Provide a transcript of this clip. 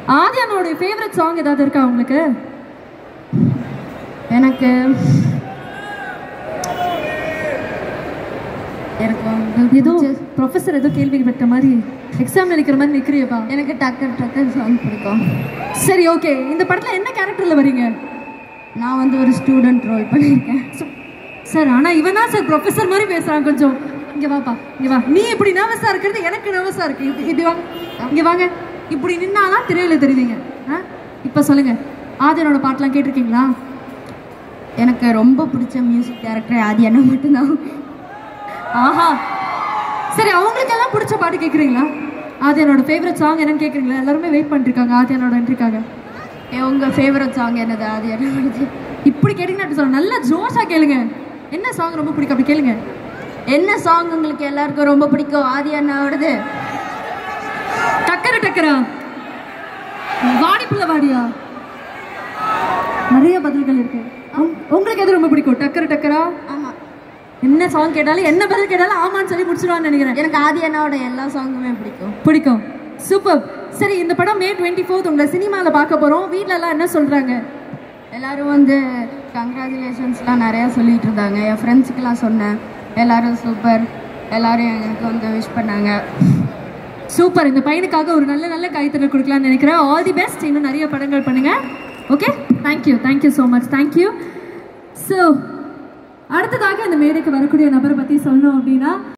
ஆதியானோட favourite song ஏதாவது இருக்கா உங்களுக்கு எனக்கு எனக்கு வந்து ஏதோ பிடிச்ச- ப்ரொஃபஸர் ஏதோ கேள்வி பெற்ற மாதிரி எக்ஸாம் நினைக்கிற மாதிரி நிற்கிறியப்பா எனக்கு டக்கர் டக்கர் சாங் பிடிக்கும் சரி ஓகே இந்த படத்தில் என்ன கேரக்டரில் வரீங்க நான் வந்து ஒரு ஸ்டூடெண்ட் ரோல் பண்ணியிருக்கேன் சார் ஆனால் இவன் தான் சார் ப்ரொஃபஸர் மாதிரி பேசுகிறான் கொஞ்சம் இங்கே வாப்பா இங்கே வா நீ இப்படி நர்வஸாக இருக்கிறது எனக்கு நர்வஸாக இருக்கு இது இப்படி வாங்க இங்கே வாங்க இப்படி நின்னாதான் திரையில தெரியுவீங்க ஆ இப்போ சொல்லுங்க ஆதியனோட பாட்டெலாம் கேட்டிருக்கீங்களா எனக்கு ரொம்ப பிடிச்ச மியூசிக் டைரக்டர் ஆதி அண்ணா மட்டும்தான் ஆஹா சரி அவங்களுக்கெல்லாம் பிடிச்ச பாட்டு கேட்குறீங்களா ஆதியனோட ஃபேவரட் சாங் என்னன்னு கேட்குறீங்களா எல்லாருமே வெயிட் பண்ணிருக்காங்க ஆதியனோட என்ட்ரிக்காக உங்கள் ஃபேவரட் சாங் என்னது ஆதி அண்ணாவோடது இப்படி கேட்டிங்கன்னா எப்படி சொல்ல நல்லா ஜோஷாக கேளுங்க என்ன சாங் ரொம்ப பிடிக்கும் அப்படி கேளுங்க என்ன சாங் உங்களுக்கு எல்லாருக்கும் ரொம்ப பிடிக்கும் ஆதி அண்ணாவோடது டக்கரு டக்கரா வாடி புள்ள வாடியா நிறைய பதில்கள் இருக்கு உங்- உங்களுக்கு எது ரொம்ப பிடிக்கும் டக்கரு டக்கரா ஆமாம் என்ன சாங் கேட்டாலும் என்ன பதில் கேட்டாலும் ஆமான்னு சொல்லி முடிச்சிடுவான்னு நினைக்கிறேன் எனக்கு ஆதி அண்ணாவோட எல்லா சாங்குமே பிடிக்கும் பிடிக்கும் சூப்பர் சரி இந்த படம் மே டுவெண்ட்டி ஃபோர்த் உங்களை சினிமாவில் பார்க்க போகிறோம் வீட்ல எல்லாம் என்ன சொல்கிறாங்க எல்லாரும் வந்து கங்க்ராச்சுலேஷன்ஸ்லாம் நிறையா சொல்லிட்டு இருந்தாங்க என் ஃப்ரெண்ட்ஸுக்கெல்லாம் சொன்னேன் எல்லாரும் சூப்பர் எல்லாரும் எனக்கு வந்து விஷ் பண்ணாங்க சூப்பர் இந்த பையனுக்காக ஒரு நல்ல நல்ல கைத்தறல் கொடுக்கலாம்னு நினைக்கிறேன் ஆல் தி பெஸ்ட் இன்னும் நிறைய படங்கள் பண்ணுங்க okay thank you thank you so much thank you so அடுத்ததாக இந்த மேடைக்கு வரக்கூடிய நபரை பற்றி சொல்லணும் அப்படின்னா